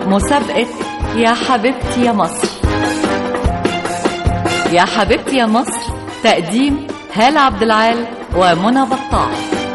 مسابقة يا حبيبتي يا مصر يا حبيبتي يا مصر تقديم هالة عبد العال ومنى بطاح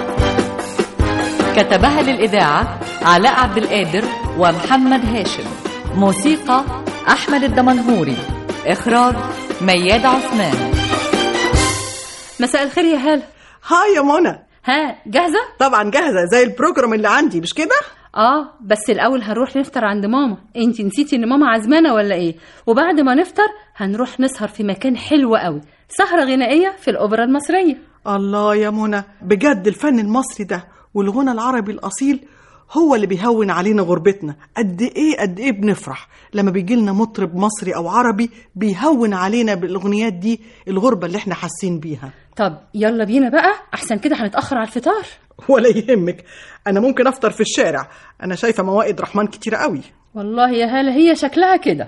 كتبها للإذاعة علاء عبد القادر ومحمد هاشم موسيقى أحمد الدمنهوري إخراج مياد عثمان مساء الخير يا هالة هاي يا منى ها جاهزة؟ طبعا جاهزة زي البروجرام اللي عندي مش كده؟ اه بس الأول هنروح نفطر عند ماما انت نسيتي ان ماما عزمانة ولا ايه؟ وبعد ما نفطر هنروح نسهر في مكان حلو قوي سهرة غنائية في الأوبرا المصرية الله يا منى بجد الفن المصري ده والغنى العربي الأصيل هو اللي بيهون علينا غربتنا قد ايه قد ايه بنفرح لما بيجي لنا مطرب مصري او عربي بيهون علينا بالاغنيات دي الغربه اللي احنا حاسين بيها طب يلا بينا بقى أحسن كده هنتأخر على الفطار ولا يهمك انا ممكن افطر في الشارع انا شايفه موائد رحمن كتيره قوي والله يا هالة هي شكلها كده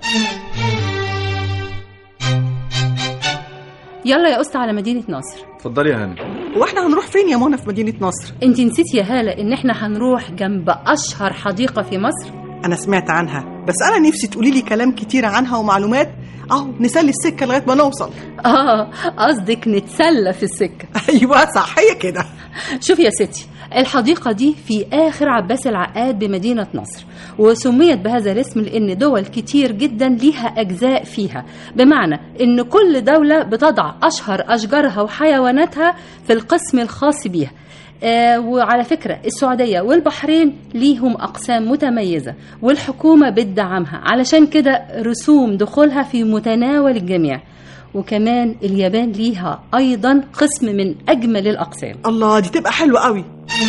يلا يا أسطى على مدينة نصر اتفضلي يا هاني واحنا هنروح فين يا منى في مدينه نصر انت نسيتي يا هالة ان احنا هنروح جنب أشهر حديقة في مصر انا سمعت عنها بس انا نفسي تقولي لي كلام كتير عنها ومعلومات اهو نسلي السكه لغايه ما نوصل اه قصدك نتسلى في السكة ايوه صح هي كده شوفي يا ستي الحديقة دي في آخر عباس العقاد بمدينة نصر وسميت بهذا الاسم لأن دول كتير جدا ليها أجزاء فيها بمعنى أن كل دولة بتضع أشهر أشجارها وحيواناتها في القسم الخاص بيها آه وعلى فكرة السعودية والبحرين ليهم أقسام متميزة والحكومة بتدعمها علشان كده رسوم دخولها في متناول الجميع وكمان اليابان ليها أيضا قسم من أجمل الأقسام الله دي تبقى حلوه قوي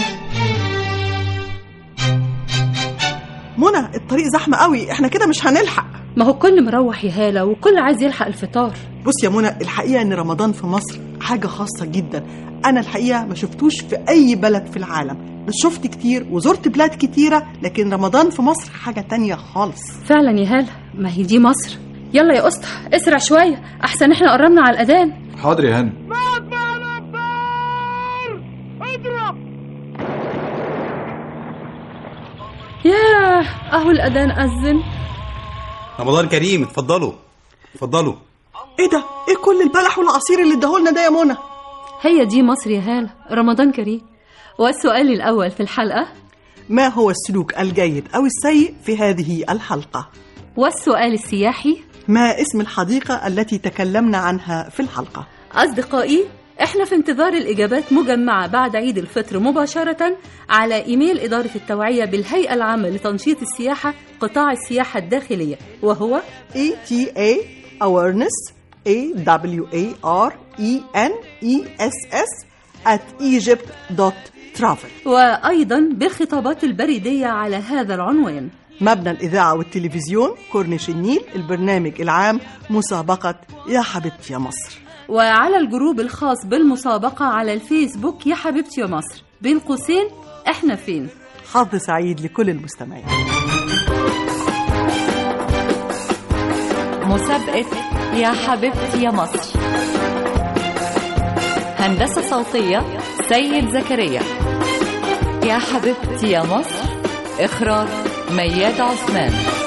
منى الطريق زحمه قوي احنا كده مش هنلحق ما هو كل مروح يا هالة وكل عايز يلحق الفطار بص يا منى الحقيقه ان رمضان في مصر حاجه خاصه جدا انا الحقيقه ما شفتوش في اي بلد في العالم بس شفت كتير وزرت بلاد كتيره لكن رمضان في مصر حاجه تانية خالص فعلا يا هالة ما هي دي مصر يلا يا أسطى اسرع شوية أحسن احنا قربنا على الأذان حاضر يا هاني ياه أهو الأذان أذن رمضان كريم اتفضلوا اتفضلوا ايه ده ايه كل البلح والعصير اللي اداهولنا ده يا منى هي دي مصر يا هالة رمضان كريم والسؤال الأول في الحلقة ما هو السلوك الجيد او السيء في هذه الحلقه والسؤال السياحي ما اسم الحديقه التي تكلمنا عنها في الحلقه أصدقائي احنا في انتظار الإجابات مجمعة بعد عيد الفطر مباشرة على إيميل إدارة التوعية بالهيئة العامة لتنشيط السياحة قطاع السياحة الداخلية وهو ETA awareness A W A R E N E S S at egypt.travel وأيضا بالخطابات البريدية على هذا العنوان مبنى الإذاعة والتلفزيون كورنيش النيل البرنامج العام مسابقة يا حبيبتي يا مصر وعلى الجروب الخاص بالمسابقة على الفيسبوك يا حبيبتي يا مصر بين قوسين احنا فين حظ سعيد لكل المستمعين مسابقة يا حبيبتي يا مصر هندسة صوتية سيد زكريا يا حبيبتي يا مصر إخراج مياد عثمان